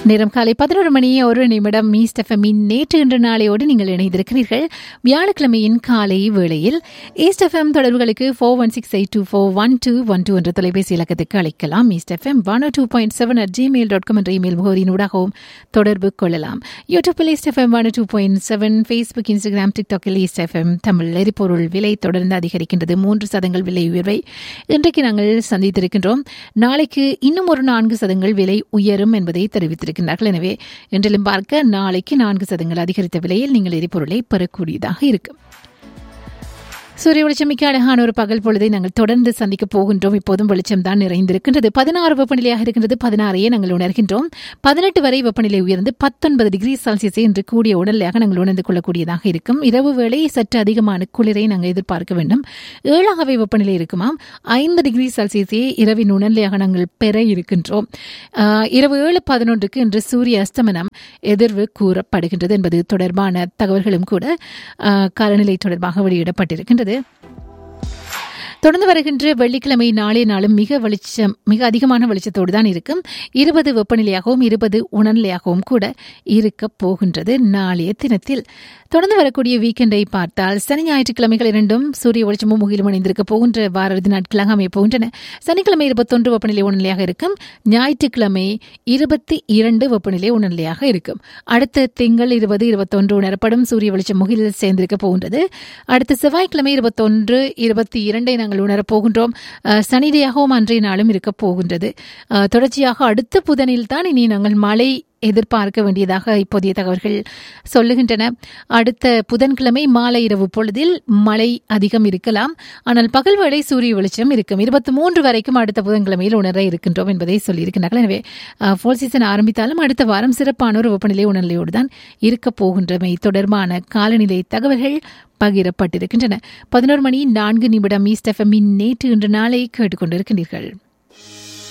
நேரம் காலை பதினோரு மணி ஒரு நிமிடம் மீஸ்ட் எஃப்எம்மின் நேற்று இன்று நாளையோடு நீங்கள் இணைந்திருக்கிறீர்கள் வியாழக்கிழமையின் காலை வேளையில் ஈஸ்ட் எஃப்எம் தொடர்புகளுக்கு four one six eight two four one two one two என்ற தொலைபேசி இலக்கத்துக்கு அழைக்கலாம் east FM one two point seven at Gmail dot com என்ற இமெயில் முகவரியினூடாகவும் தொடர்பு கொள்ளலாம் யூடியூப்பில் east FM one two point seven Facebook Instagram டிக்டாக்கில் ஈஸ்ட் எஃப்எம் தமிழ் எரிபொருள் விலை தொடர்ந்து அதிகரிக்கின்றது மூன்று சதங்கள் விலை உயர்வை இன்றைக்கு நாங்கள் சந்தித்திருக்கின்றோம் நாளைக்கு இன்னும் ஒரு நான்கு சதங்கள் விலை உயரும் என்பதை தெரிவித்திருக்கின்றார்கள் எனவே இன்றிலும் பார்க்க நாளைக்கு நான்கு சதங்கள் அதிகரித்த விலையில் நீங்கள் எரிபொருளை பெறக்கூடியதாக இருக்கும் சூரிய வெளிச்சம் மிக்க அழகான ஒரு பகல் பொழுதை நாங்கள் தொடர்ந்து சந்திக்க போகின்றோம் இப்போதும் வெளிச்சம் தான் நிறைந்திருக்கின்றது பதினாறு வெப்பநிலையாக இருக்கின்றது பதினாறையே நாங்கள் உணர்கின்றோம் பதினெட்டு வரை வெப்பநிலை உயர்ந்து பத்தொன்பது டிகிரி செல்சியஸை இன்று கூடிய உடலையாக நாங்கள் உணர்ந்து கொள்ளக்கூடியதாக இருக்கும் இரவு வேளை சற்று அதிகமான குளிரை நாங்கள் எதிர்பார்க்க வேண்டும் ஏழாகவே வெப்பநிலை இருக்குமாம் ஐந்து டிகிரி செல்சியஸை இரவின் உணர்நிலையாக நாங்கள் பெற இருக்கின்றோம் ஆஹ், இரவு ஏழு பதினொன்றுக்கு இன்று சூரிய அஸ்தமனம் எதிர்வு கூறப்படுகின்றது என்பது தொடர்பான தகவல்களும் கூட ஆஹ், காலநிலை தொடர்பாக வெளியிடப்பட்டிருக்கின்றது தொடர்ந்து வருகின்ற வெள்ளிக்கிழமை நாளே நாளும் மிக வெளிச்சம் மிக அதிகமான வெளிச்சத்தோடு தான் இருக்கும் இருபது வெப்பநிலையாகவும் இருபது உணர்நிலையாகவும் கூட இருக்க போகின்றது நாளைய தினத்தில் தொடர்ந்து வரக்கூடிய வீக்கெண்டை பார்த்தால் சனி ஞாயிற்றுக்கிழமைகள் இரண்டும் சூரிய வெளிச்சமும் முகிலும் இணைந்திருக்க போகின்ற வார இறுதி நாட்களாக அமைய போகின்றன சனிக்கிழமை இருபத்தொன்று வெப்பநிலை உணர்நிலையாக இருக்கும் ஞாயிற்றுக்கிழமை இருபத்தி இரண்டு வெப்பநிலை உணர்நிலையாக இருக்கும் அடுத்த திங்கள் இருபது இருபத்தொன்று உணரப்படும் சூரிய வெளிச்சம் முகிலில் சேர்ந்திருக்க போகின்றது அடுத்த செவ்வாய்க்கிழமை இருபத்தொன்று இருபத்தி இரண்டை நாங்கள் உணரப் போகின்றோம் அஹ், சனிதையாகவும் அன்றைய நாளும் இருக்க போகின்றது அஹ், தொடர்ச்சியாக அடுத்த புதனில் தான் இனி நாங்கள் மழை எதிர்பார்க்க வேண்டியதாக இப்போதைய தகவல்கள் சொல்லுகின்றன அடுத்த புதன்கிழமை மாலை இரவு பொழுதில் மழை அதிகம் இருக்கலாம் ஆனால் பகல் வேளை சூரிய வெளிச்சம் இருக்கும் இருபத்தி மூன்று வரைக்கும் அடுத்த புதன்கிழமையில் உணர இருக்கின்றோம் என்பதை சொல்லியிருக்கிறார்கள் எனவே ஃபோல் சீசன் ஆரம்பித்தாலும் அடுத்த வாரம் சிறப்பான ஒரு வெப்பநிலை உணர்நிலையோடு தான் இருக்க போகின்றமை தொடர்பான காலநிலை தகவல்கள் பகிரப்பட்டிருக்கின்றன பதினோரு மணி நான்கு நிமிடம் ஈஸ்ட் எஃப்எம்மின் நேற்று இன்று நாளை கேட்டுக்கொண்டிருக்கின்றீர்கள்